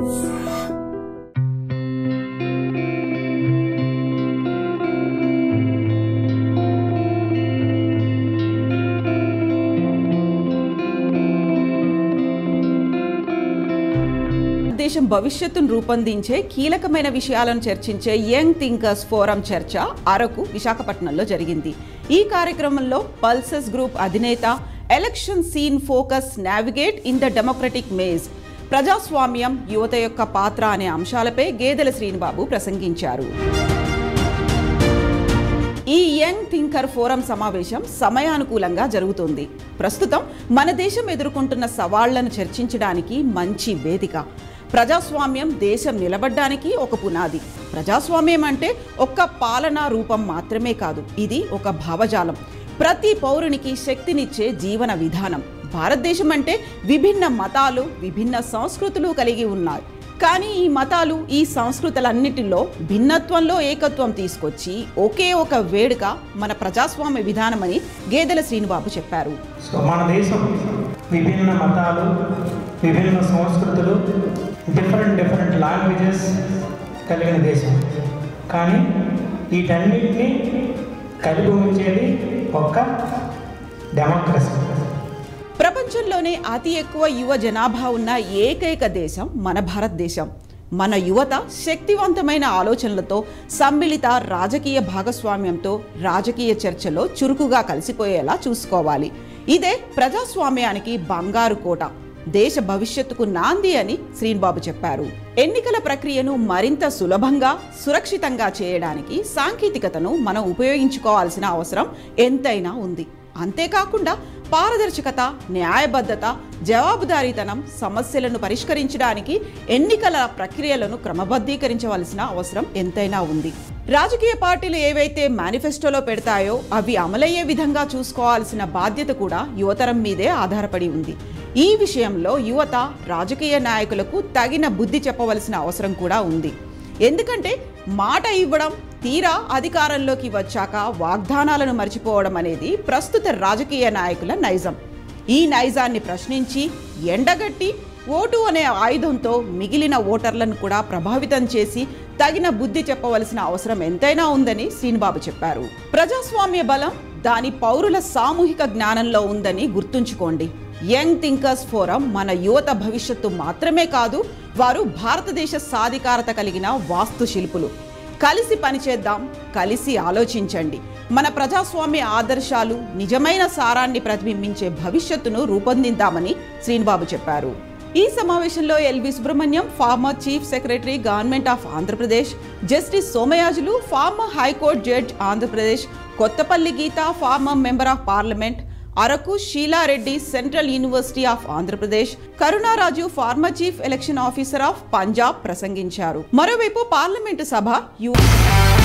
దేశం భవిష్యత్తును రూపొందించే కీలకమైన విషయాలను చర్చించే యంగ్ థింకర్స్ ఫోరం చర్చ అరకు విశాఖపట్నంలో జరిగింది ఈ కార్యక్రమంలో పల్సస్ గ్రూప్ అధినేత election scene focus navigate in the democratic maze ప్రజాస్వామ్యం యువత యొక్క పాత్ర అనే అంశాలపై గేదెల శ్రీనిబాబు ప్రసంగించారు ఈ యంగ్ థింకర్ ఫోరం సమావేశం సమయానుకూలంగా జరుగుతుంది ప్రస్తుతం మన దేశం ఎదుర్కొంటున్న సవాళ్లను చర్చించడానికి మంచి వేదిక ప్రజాస్వామ్యం దేశం నిలబడ్డానికి ఒక పునాది ప్రజాస్వామ్యం అంటే ఒక్క పాలనా రూపం మాత్రమే కాదు ఇది ఒక భావజాలం ప్రతి పౌరునికి శక్తినిచ్చే జీవన విధానం భారతదేశం అంటే విభిన్న మతాలు విభిన్న సంస్కృతులు కలిగి ఉన్నాయి కానీ ఈ మతాలు ఈ సంస్కృతులన్నిటిలో భిన్నత్వంలో ఏకత్వం తీసుకొచ్చి ఒకే ఒక వేడుక మన ప్రజాస్వామ్య విధానమని గేదెల శ్రీనిబాబు చెప్పారు సో మన దేశం విభిన్న మతాలు విభిన్న సంస్కృతులు డిఫరెంట్ డిఫరెంట్ లాంగ్వేజెస్ కలిగిన దేశం కానీ వీటన్నిటినీ కలిపి ఉంచేది ఒక్క డెమోక్రసీ ప్రపంచంలోనే అతి ఎక్కువ యువ జనాభా ఉన్న ఏకైక దేశం మన భారతదేశం మన యువత శక్తివంతమైన ఆలోచనలతో సమ్మిళిత రాజకీయ భాగస్వామ్యంతో రాజకీయ చర్చలో చురుకుగా కలిసిపోయేలా చూసుకోవాలి ఇదే ప్రజాస్వామ్యానికి బంగారు కోట దేశ భవిష్యత్తుకు నాంది అని శ్రీనిబాబు చెప్పారు ఎన్నికల ప్రక్రియను మరింత సులభంగా సురక్షితంగా చేయడానికి సాంకేతికతను మనం ఉపయోగించుకోవాల్సిన అవసరం ఎంతైనా ఉంది అంతేకాకుండా పారదర్శకత న్యాయబద్ధత జవాబుదారీతనం సమస్యలను పరిష్కరించడానికి ఎన్నికల ప్రక్రియలను క్రమబద్ధీకరించవలసిన అవసరం ఎంతైనా ఉంది రాజకీయ పార్టీలు ఏవైతే మేనిఫెస్టోలో పెడతాయో అవి అమలయ్యే విధంగా చూసుకోవాల్సిన బాధ్యత కూడా యువతరం మీదే ఆధారపడి ఉంది ఈ విషయంలో యువత రాజకీయ నాయకులకు తగిన బుద్ధి చెప్పవలసిన అవసరం కూడా ఉంది ఎందుకంటే మాట ఇవ్వడం తీరా అధికారంలోకి వచ్చాక వాగ్దానాలను మర్చిపోవడం అనేది ప్రస్తుత రాజకీయ నాయకుల నైజం ఈ నైజాన్ని ప్రశ్నించి ఎండగట్టి ఓటు అనే ఆయుధంతో మిగిలిన ఓటర్లను కూడా ప్రభావితం చేసి తగిన బుద్ధి చెప్పవలసిన అవసరం ఎంతైనా ఉందని శ్రీనిబాబు చెప్పారు ప్రజాస్వామ్య బలం దాని పౌరుల సామూహిక జ్ఞానంలో ఉందని గుర్తుంచుకోండి యంగ్ థింకర్స్ ఫోరం మన యువత భవిష్యత్తు మాత్రమే కాదు వారు భారతదేశ సాధికారత కలిగిన వాస్తు శిల్పులు కలిసి పనిచేద్దాం కలిసి ఆలోచించండి మన ప్రజాస్వామ్య ఆదర్శాలు నిజమైన సారాన్ని ప్రతిబింబించే భవిష్యత్తును రూపొందిద్దామని శ్రీనిబాబు చెప్పారు ఈ సమావేశంలో LV Subrahmanyam former chief secretary government of Andhra Pradesh justice Somayajulu farmer high court judge Andhra Pradesh Kothapalli Gita farmer member of parliament Araku షీలారెడ్డి central university of Andhra Pradesh కరుణారాజు former chief election officer of Punjab ప్రసంగించారు మరోవైపు పార్లమెంటు సభ యు